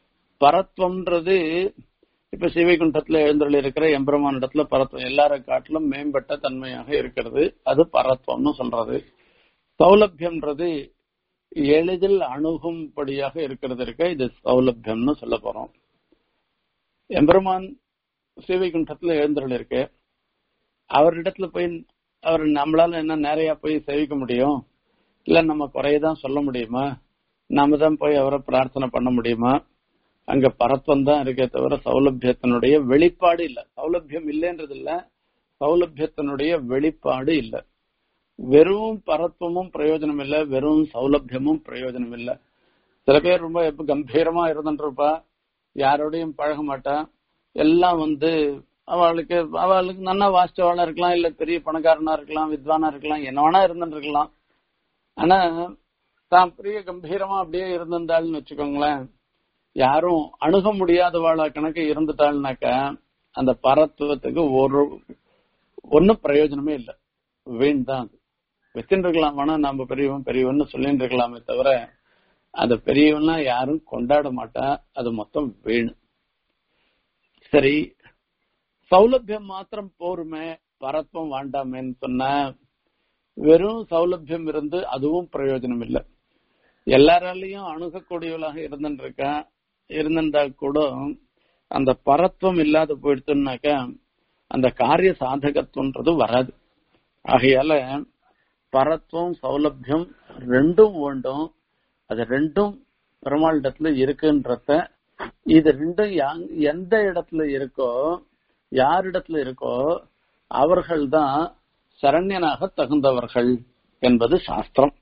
பரத்வம்ன்றது இப்ப சிவைகுண்டத்துல எழுந்தருள் இருக்கிற எம்பெருமான் இடத்துல பரத்வம் எல்லார காட்டிலும் மேம்பட்ட தன்மையாக இருக்கிறது அது பரத்வம்னு சொல்றது சௌலபியம்ன்றது எளிதில் அணுகும்படியாக இருக்கிறது இருக்க இது சௌலபியம்னு சொல்ல போறோம் எம்பெருமான் சிவைகுண்டத்துல எழுந்தருள் இருக்கு அவரிடத்துல போய் அவர் நம்மளால என்ன நிறைய போய் சேவிக்க முடியும் இல்ல நம்ம குறையதான் சொல்ல முடியுமா நாம தான் போய் அவரை பிரார்த்தனை பண்ண முடியுமா அங்க பரத்வம் தான் இருக்கே தவிர சௌலபியத்தினுடைய வெளிப்பாடு இல்ல சௌலபியம் இல்லைன்றது இல்ல சௌலபியத்தினுடைய வெளிப்பாடு இல்ல வெறும் பரத்வமும் பிரயோஜனம் இல்ல வெறும் சௌலபியமும் பிரயோஜனம் இல்ல சில பேர் ரொம்ப எப்ப கம்பீரமா இருந்துருப்பா யாரோடையும் பழக மாட்டா எல்லாம் வந்து அவளுக்கு அவளுக்கு நல்லா வாசிச்சவாளா இருக்கலாம் இல்ல பெரிய பணக்காரனா இருக்கலாம் வித்வானா இருக்கலாம் என்ன வேணா இருந்துட்டு இருக்கலாம் ஆனா தான் பெரிய கம்பீரமா அப்படியே இருந்திருந்தாள்னு வச்சுக்கோங்களேன் யாரும் அணுக முடியாதவாளா கணக்கு இருந்துட்டாள்னாக்கா அந்த பரத்துவத்துக்கு ஒரு ஒன்னும் பிரயோஜனமே இல்லை வீண் தான் அது வச்சுட்டு இருக்கலாம் வேணா நம்ம பெரியவன் பெரியவன் சொல்லிட்டு இருக்கலாமே தவிர அந்த பெரியவன்லாம் யாரும் கொண்டாட மாட்டா அது மொத்தம் வீண் சரி சௌலபியம் மாத்திரம் போருமே பரத்வம் வேண்டாமேன்னு சொன்ன வெறும் சௌலபியம் இருந்து அதுவும் பிரயோஜனம் இல்லை எல்லாராலையும் அணுகக்கூடியவளாக இருந்துருக்கா இருந்திருந்தா கூட அந்த பரத்வம் இல்லாத போயிடுச்சுன்னாக்கா அந்த காரிய சாதகத்துவன்றது வராது ஆகையால பரத்வம் சௌலபியம் ரெண்டும் வேண்டும் அது ரெண்டும் பெருமாளிடத்துல இருக்குன்றத இது ரெண்டும் எந்த இடத்துல இருக்கோ யாரிடத்துல இருக்கோ அவர்கள் தான் சரண்யனாக தகுந்தவர்கள் என்பது சாஸ்திரம்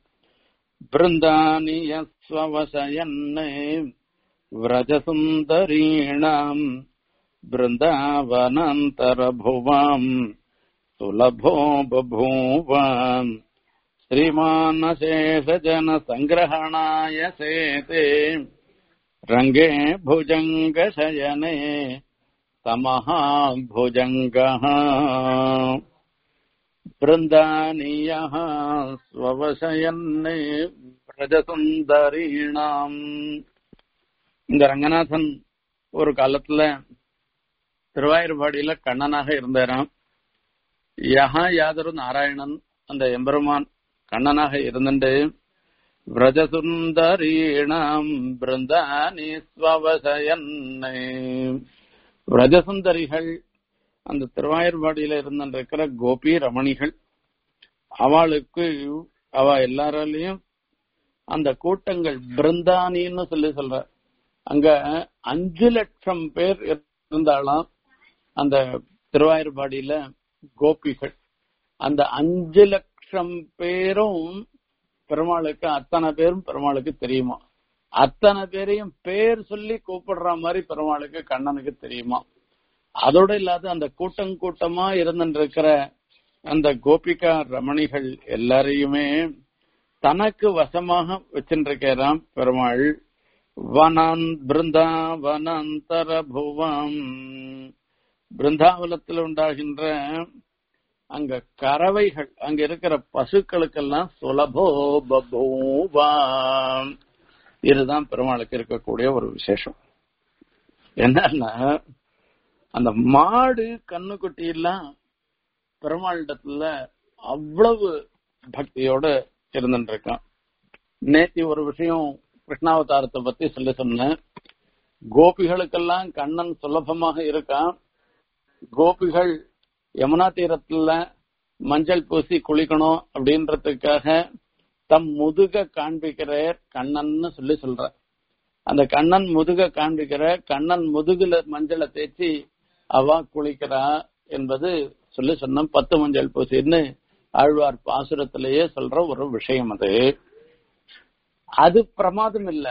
பிருந்தானியஸ்வசயன்னே व्रजसुन्दरीणाम् बृन्दावनान्तरभुवाम् सुलभो बभूव श्रीमानशेषजनसङ्ग्रहणाय सेते रङ्गे भुजङ्गशयने तमः भुजङ्गः बृन्दानीयः स्ववशयन्ने व्रजसुन्दरीणाम् இந்த ரங்கநாதன் ஒரு காலத்துல திருவாயூர்பாடியில கண்ணனாக இருந்தாராம் யஹா யாதரு நாராயணன் அந்த எம்பெருமான் கண்ணனாக இருந்துட்டு விரஜசுந்தரீணாம் பிருந்தானி ஸ்வவசயன்னை விரஜசுந்தரிகள் அந்த திருவாயூர்பாடியில இருந்திருக்கிற கோபி ரமணிகள் அவளுக்கு அவ எல்லாராலையும் அந்த கூட்டங்கள் பிருந்தானின்னு சொல்லி சொல்ற அங்க அஞ்சு லட்சம் பேர் இருந்தாலாம் அந்த திருவாயூர்பாடியில கோபிகள் அந்த அஞ்சு லட்சம் பேரும் பெருமாளுக்கு அத்தனை பேரும் பெருமாளுக்கு தெரியுமா அத்தனை பேரையும் பேர் சொல்லி கூப்பிடுற மாதிரி பெருமாளுக்கு கண்ணனுக்கு தெரியுமா அதோட இல்லாத அந்த கூட்டம் கூட்டமா இருந்துருக்கிற அந்த கோபிகா ரமணிகள் எல்லாரையுமே தனக்கு வசமாக வச்சுருக்கிறான் பெருமாள் வனான் பிருந்தாவனாந்தர புவம் பிருந்தாவனத்தில் உண்டாகின்ற அங்க கறவைகள் அங்க இருக்கிற பசுக்களுக்கெல்லாம் சுலபோ பபூவாம் இதுதான் பெருமாளுக்கு இருக்கக்கூடிய ஒரு விசேஷம் என்னன்னா அந்த மாடு கண்ணுக்குட்டி எல்லாம் பெருமாளிடத்துல அவ்வளவு பக்தியோட இருந்துட்டு இருக்கான் நேத்தி ஒரு விஷயம் கிருஷ்ணாவதாரத்தை பத்தி சொல்லி சொன்னேன் கோபிகளுக்கெல்லாம் கண்ணன் சுலபமாக இருக்கான் கோபிகள் யமுனா தீரத்துல மஞ்சள் பூசி குளிக்கணும் அப்படின்றதுக்காக தம் முதுக காண்பிக்கிற கண்ணன்னு சொல்லி சொல்ற அந்த கண்ணன் முதுக காண்பிக்கிற கண்ணன் முதுகுல மஞ்சளை தேய்ச்சி அவ குளிக்கிறா என்பது சொல்லி சொன்ன பத்து மஞ்சள் பூசின்னு ஆழ்வார் பாசுரத்திலேயே சொல்ற ஒரு விஷயம் அது அது பிரமாதம் இல்ல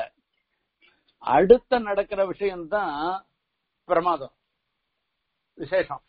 அடுத்த நடக்கிற விஷயம்தான் பிரமாதம் விசேஷம்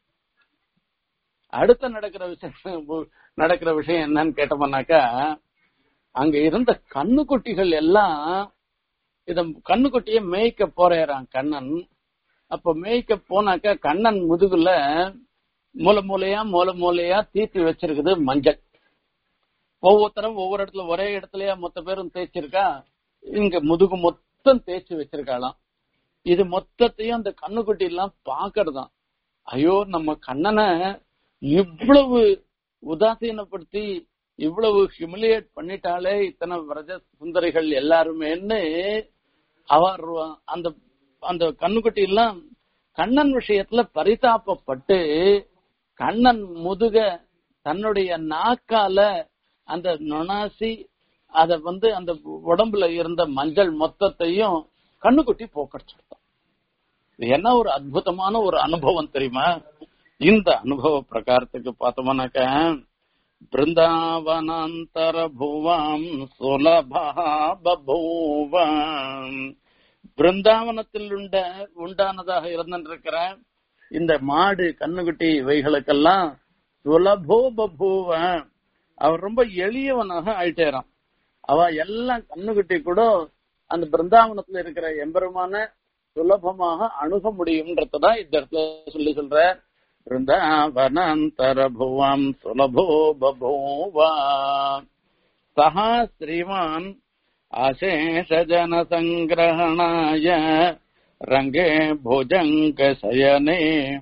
அடுத்த நடக்கிற விசேஷம் நடக்கிற விஷயம் என்னன்னு கேட்டோம்னாக்கா அங்க இருந்த கண்ணுக்குட்டிகள் எல்லாம் இத கண்ணுக்குட்டிய மேய்க்க போறேறான் கண்ணன் அப்ப மேய்க்க போனாக்கா கண்ணன் முதுகுல மூல மூலையா மூல மூலையா தீர்த்தி வச்சிருக்குது மஞ்சள் ஒவ்வொருத்தரும் ஒவ்வொரு இடத்துல ஒரே இடத்துலயா மொத்த பேரும் தேய்ச்சிருக்கா இங்க முதுகு மொத்தம் தேய்ச்சி வச்சிருக்காளாம் இது மொத்தத்தையும் அந்த கண்ணுக்குட்டி எல்லாம் பாக்குறதாம் ஐயோ நம்ம கண்ணனை இவ்வளவு உதாசீனப்படுத்தி இவ்வளவு ஹியூமிலியேட் பண்ணிட்டாலே இத்தனை விரஜ சுந்தரிகள் எல்லாருமேன்னு அவர் அந்த அந்த கண்ணுக்குட்டி எல்லாம் கண்ணன் விஷயத்துல பரிதாபப்பட்டு கண்ணன் முதுக தன்னுடைய நாக்கால அந்த நொனாசி அத வந்து அந்த உடம்புல இருந்த மஞ்சள் மொத்தத்தையும் கண்ணுக்குட்டி போக்கடிச்சிருந்தான் இது என்ன ஒரு அற்புதமான ஒரு அனுபவம் தெரியுமா இந்த அனுபவ பிரகாரத்துக்கு பார்த்தோம்னாக்க பிருந்தாவனாந்தர புவாம் சுலபா பபூவாம் பிருந்தாவனத்தில் உண்ட உண்டானதாக இருந்திருக்கிற இந்த மாடு கண்ணுக்குட்டி இவைகளுக்கெல்லாம் சுலபோ பபூவ அவர் ரொம்ப எளியவனாக ஆயிட்டேறான் அவ எல்லாம் கண்ணுக்குட்டி கூட அந்த பிருந்தாவனத்துல இருக்கிற எம்பெருமான சுலபமாக அணுக முடியும்ன்றதான் இந்த இடத்துல சொல்லி சொல்ற பிருந்தாவனந்தர புவம் சுலபோ பபூவா சஹா ஸ்ரீமான் அசேஷஜன சங்கிரகணாய ரங்கே புஜங்க சயனே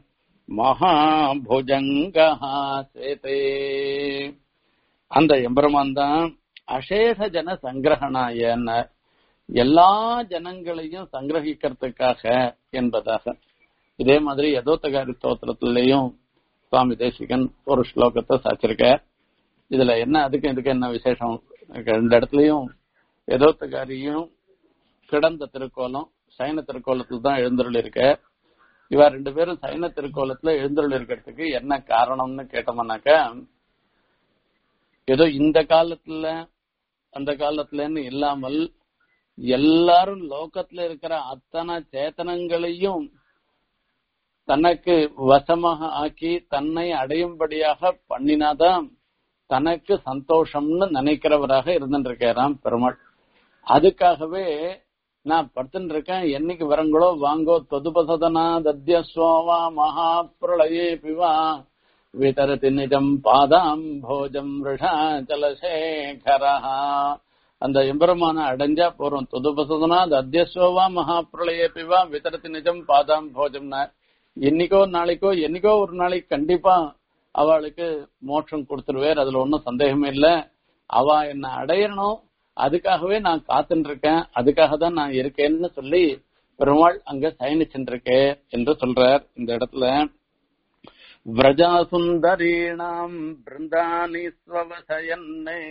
மகாபுஜங்கஹாசேதே அந்த எம்பெருமான் தான் அசேஷ ஜன சங்கிரகணாயன எல்லா ஜனங்களையும் சங்கிரகிக்கிறதுக்காக என்பதாக இதே மாதிரி யதோத்தகாரி ஸ்தோத்திரத்திலையும் சுவாமி தேசிகன் ஒரு ஸ்லோகத்தை சாச்சிருக்க இதுல என்ன அதுக்கு இதுக்கு என்ன விசேஷம் ரெண்டு இடத்துலயும் யதோத்தகாரியும் கிடந்த திருக்கோலம் சைன திருக்கோலத்துல தான் எழுந்தருள் இருக்க இவ ரெண்டு பேரும் சைன திருக்கோலத்துல எழுந்தருள் இருக்கிறதுக்கு என்ன காரணம்னு கேட்டோம்னாக்க ஏதோ இந்த காலத்துல அந்த காலத்துலன்னு இல்லாமல் எல்லாரும் லோகத்துல இருக்கிற அத்தனை சேத்தனங்களையும் தனக்கு வசமாக ஆக்கி தன்னை அடையும்படியாக பண்ணினாதான் தனக்கு சந்தோஷம்னு நினைக்கிறவராக இருந்துருக்காராம் பெருமாள் அதுக்காகவே நான் படுத்துட்டு இருக்கேன் என்னைக்கு வரங்களோ வாங்கோ தொதுபசதனா தத்ய சோவா மகா பிரளயே பிவா விதரதி நிஜம் பாதாம் போஜம் ரிஷாச்சலசேகரா அந்த எம்பெருமான அடைஞ்சா போறோம் தொதுபசதனா தத்யசோவா மகா பிரளயே பிவா விதரதி நிஜம் பாதாம் போஜம்னா என்னைக்கோ நாளைக்கோ என்னைக்கோ ஒரு நாளைக்கு கண்டிப்பா அவளுக்கு மோட்சம் கொடுத்துருவேர் அதுல ஒன்றும் சந்தேகமே இல்ல அவ என்ன அடையணும் அதுக்காகவே நான் காத்துட்டு இருக்கேன் அதுக்காக தான் நான் இருக்கேன்னு சொல்லி பெருமாள் அங்க சயனிச்சுருக்கேன் என்று சொல்றார் இந்த இடத்துல விரஜா சுந்தரீணாம் பிருந்தானி ஸ்வவசயன்னே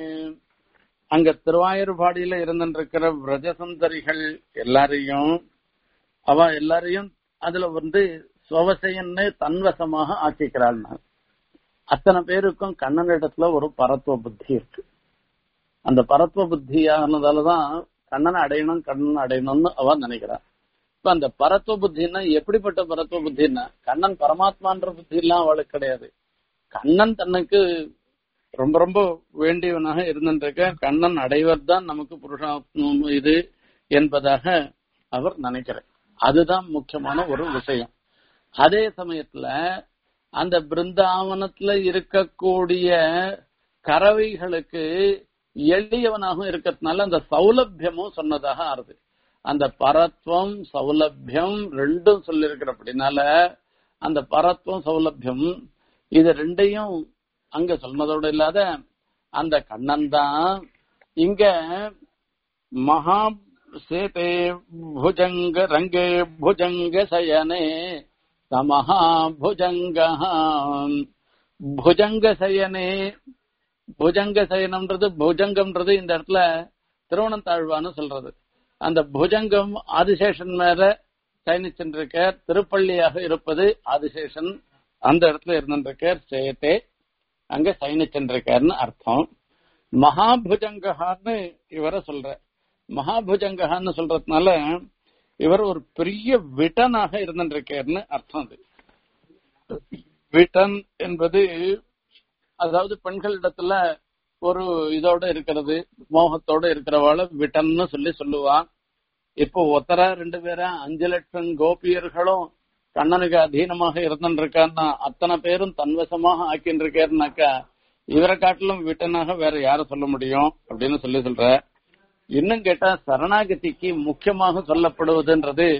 அங்க திருவாயூர்பாடியில இருந்திருக்கிற விரஜசுந்தரிகள் எல்லாரையும் அவ எல்லாரையும் அதுல வந்து சுவசையன்னு தன்வசமாக ஆக்கிக்கிறாள் அத்தனை பேருக்கும் கண்ணனிடத்துல ஒரு பரத்துவ புத்தி இருக்கு அந்த பரத்துவ புத்தியானதாலதான் கண்ணனை அடையணும் கண்ணன் அடையணும்னு அவ நினைக்கிறான் இப்ப அந்த பரத்துவ புத்தின்னா எப்படிப்பட்ட பரத்துவ புத்தின்னா கண்ணன் பரமாத்மான்ற புத்தி எல்லாம் அவளுக்கு கிடையாது கண்ணன் தனக்கு ரொம்ப ரொம்ப வேண்டியவனாக இருந்திருக்க கண்ணன் அடைவர் தான் நமக்கு புருஷாத்மம் இது என்பதாக அவர் நினைக்கிறார் அதுதான் முக்கியமான ஒரு விஷயம் அதே சமயத்துல அந்த பிருந்தாவனத்துல இருக்கக்கூடிய கறவைகளுக்கு எளியவனாகவும் இருக்கிறதுனால அந்த சௌலபியமும் சொன்னதாக ஆறுது அந்த பரத்வம் சௌலபியம் ரெண்டும் சொல்லியிருக்கிறபடினால அந்த பரத்வம் சௌலபியம் இது ரெண்டையும் அங்க சொன்னதோடு இல்லாத அந்த கண்ணன் தான் இங்க மகா சேதே புஜங்க ரங்கே புஜங்க சயனே தமஹா புஜங்க புஜங்க சயனே புஜங்க சயனம்ன்றது புஜங்கம்ன்றது இந்த இடத்துல திருவண்ணந்தாழ்வான்னு சொல்றது அந்த புஜங்கம் ஆதிசேஷன் மேல சயனிச்சென்றிருக்க திருப்பள்ளியாக இருப்பது ஆதிசேஷன் அந்த இடத்துல இருந்திருக்கார் சேத்தே அங்க சயனிச்சென்றிருக்காருன்னு அர்த்தம் மகாபுஜங்கஹான்னு இவரை சொல்ற மகாபுஜங்கஹான்னு சொல்றதுனால இவர் ஒரு பெரிய விட்டனாக இருந்திருக்காருன்னு அர்த்தம் அது விட்டன் என்பது அதாவது பெண்களிடத்துல ஒரு இதோட இருக்கிறது மோகத்தோட இருக்கிறவாள விட்டன்னு சொல்லி சொல்லுவான் இப்போ ஒத்தரா ரெண்டு பேரா அஞ்சு லட்சம் கோபியர்களும் கண்ணனுக்கு அதீனமாக இருந்துருக்கான்னா அத்தனை பேரும் தன்வசமாக ஆக்கின்னு இருக்காருனாக்கா இவரை காட்டிலும் விட்டனாக வேற யார சொல்ல முடியும் அப்படின்னு சொல்லி சொல்ற இன்னும் கேட்டா சரணாகதிக்கு முக்கியமாக சொல்லப்படுவதுன்றது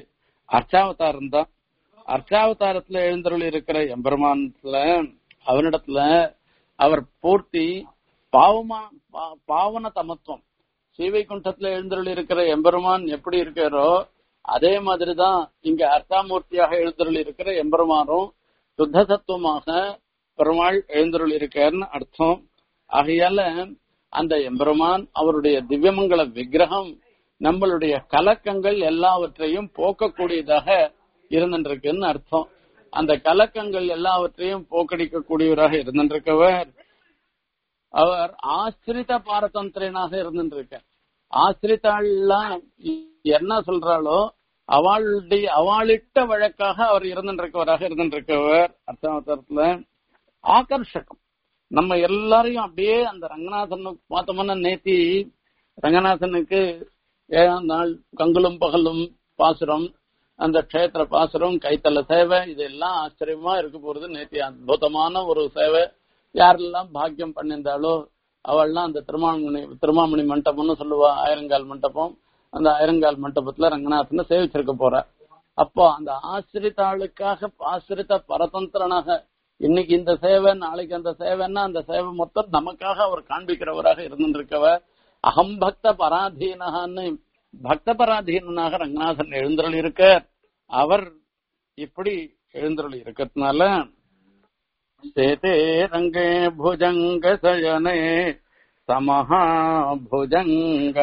அர்ச்சாவதாரம் தான் அர்ச்சாவதாரத்துல எழுந்தருள் இருக்கிற எம்பெருமான்ல அவனிடத்துல அவர் பூர்த்தி பாவமா பா- பாவன தமத்துவம் ஸ்ரீவைகுண்டத்துல எழுந்தருள் இருக்கிற எம்பெருமான் எப்படி இருக்காரோ அதே மாதிரிதான் இங்க அர்த்தாமூர்த்தியாக எழுந்தருள் இருக்கிற எம்பெருமானும் சுத்த சத்துவமாக பெருமாள் எழுந்தருள் இருக்காருன்னு அர்த்தம் ஆகையால அந்த எம்பெருமான் அவருடைய திவ்யமங்கல விக்கிரகம் நம்மளுடைய கலக்கங்கள் எல்லாவற்றையும் போக்கக்கூடியதாக இருந்திருக்குன்னு அர்த்தம் அந்த கலக்கங்கள் எல்லாவற்றையும் போக்கடிக்கக்கூடியவராக இருந்திருக்கவர் அவர் ஆசிரித பாரதந்திரனாக இருந்திருக்க ஆசிரித்தாள்லாம் என்ன சொல்றாளோ அவளுடைய அவளிட்ட வழக்காக அவர் இருந்திருக்கவராக இருந்திருக்கவர் அர்த்தாவதாரத்துல ஆகர்ஷகம் நம்ம எல்லாரையும் அப்படியே அந்த ரங்கநாதன் பார்த்தோம்னா நேத்தி ரங்கநாதனுக்கு ஏழாம் நாள் கங்குலும் பகலும் பாசுரம் அந்த க்ஷேத்திர பாசுரம் கைத்தல சேவை இதெல்லாம் ஆச்சரியமா இருக்க போறது நேத்தி அற்புதமான ஒரு சேவை யாரெல்லாம் பாக்கியம் பண்ணியிருந்தாலோ அவள்லாம் அந்த திருமாமணி திருமாமணி மண்டபம்னு சொல்லுவா ஆயிரங்கால் மண்டபம் அந்த ஆயிரங்கால் மண்டபத்துல ரங்கநாதனை சேவிச்சிருக்க போற அப்போ அந்த ஆசிரித்தாளுக்காக ஆசிரித்த பரதந்திரனாக இன்னைக்கு இந்த சேவை நாளைக்கு அந்த சேவைன்னா அந்த சேவை மொத்தம் நமக்காக அவர் காண்பிக்கிறவராக இருந்திருக்கவர் அகம் பக்த பராதீனகான்னு பக்த பராதீனனாக ரங்கநாதன் எழுந்தருள் இருக்க அவர் இப்படி எழுந்தருள் இருக்கிறதுனால சேதே ரங்கே புஜங்க சயனே சமஹாபுஜங்க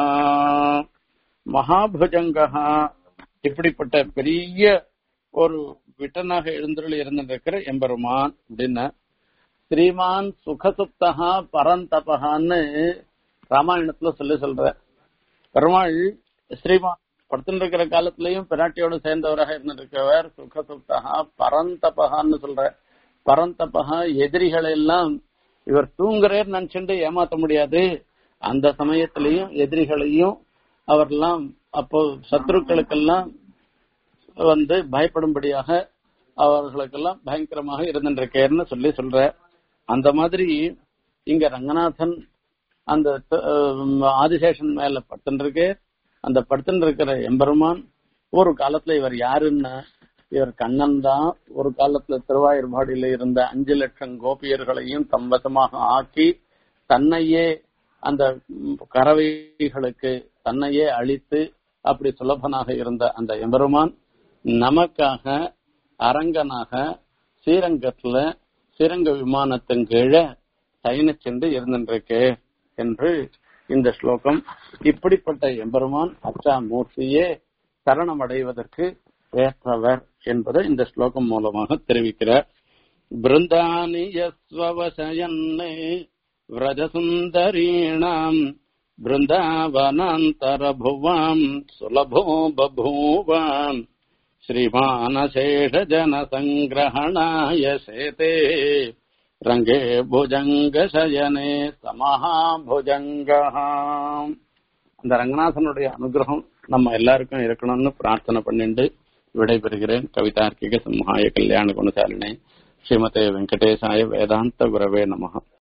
மகாபுஜங்க இப்படிப்பட்ட பெரிய ஒரு விட்டனாக எழுந்தருள் இருந்திருக்கிற எம்பெருமான் அப்படின்னா ஸ்ரீமான் சுகசுப்தகா பரந்தபகான்னு ராமாயணத்துல சொல்லி சொல்ற பெருமாள் ஸ்ரீமான் படுத்துட்டு இருக்கிற காலத்திலயும் பிராட்டியோட சேர்ந்தவராக இருந்திருக்கவர் சுகசுப்தகா பரந்தபகான்னு சொல்ற பரந்தபகா எதிரிகளை எல்லாம் இவர் தூங்குறேர் நினைச்சுட்டு ஏமாத்த முடியாது அந்த சமயத்திலையும் எதிரிகளையும் அவர்லாம் அப்போ சத்ருக்களுக்கெல்லாம் வந்து பயப்படும்படியாக அவர்களுக்கெல்லாம் பயங்கரமாக இருந்திருக்கேன்னு சொல்லி சொல்ற அந்த மாதிரி இங்க ரங்கநாதன் அந்த அஹ், ஆதிசேஷன் மேல படுத்துருக்கு அந்த படுத்துட்டு இருக்கிற எம்பெருமான் ஒரு காலத்துல இவர் யாருன்னா இவர் கண்ணன் தான் ஒரு காலத்துல திருவாயூர்பாடியில இருந்த அஞ்சு லட்சம் கோபியர்களையும் தம்பசமாக ஆக்கி தன்னையே அந்த ம், கறவைகளுக்கு தன்னையே அழித்து அப்படி சுலபனாக இருந்த அந்த எம்பெருமான் நமக்காக அரங்கனாக ஸ்ரீரங்கத்துல ஸ்ரீரங்க விமானத்தின் கீழே பயணிச் சென்று இருந்திருக்கு என்று இந்த ஸ்லோகம் இப்படிப்பட்ட எம்பெருமான் அச்சா மூர்த்தியே சரணம் அடைவதற்கு ஏற்றவர் என்பதை இந்த ஸ்லோகம் மூலமாக தெரிவிக்கிறார் பிருந்தானி யஸ்வவசயன்னே व्रजसुन्दरीणाम् बृन्दावनान्तरभुवाम् सुलभो बभूवाम् श्रीमानशेषजनसङ्ग्रहणाय शेते रङ्गे भुजङ्गशयने समहाभुजङ्गः அந்த ரங்கநாதனுடைய அனுகிரகம் நம்ம எல்லாருக்கும் இருக்கணும்னு பிரார்த்தனை பண்ணிட்டு விடைபெறுகிறேன் கவிதார்க்கிக சிம்ஹாய கல்யாண குணசாலினே ஸ்ரீமதே வெங்கடேசாய வேதாந்த குரவே நமஹ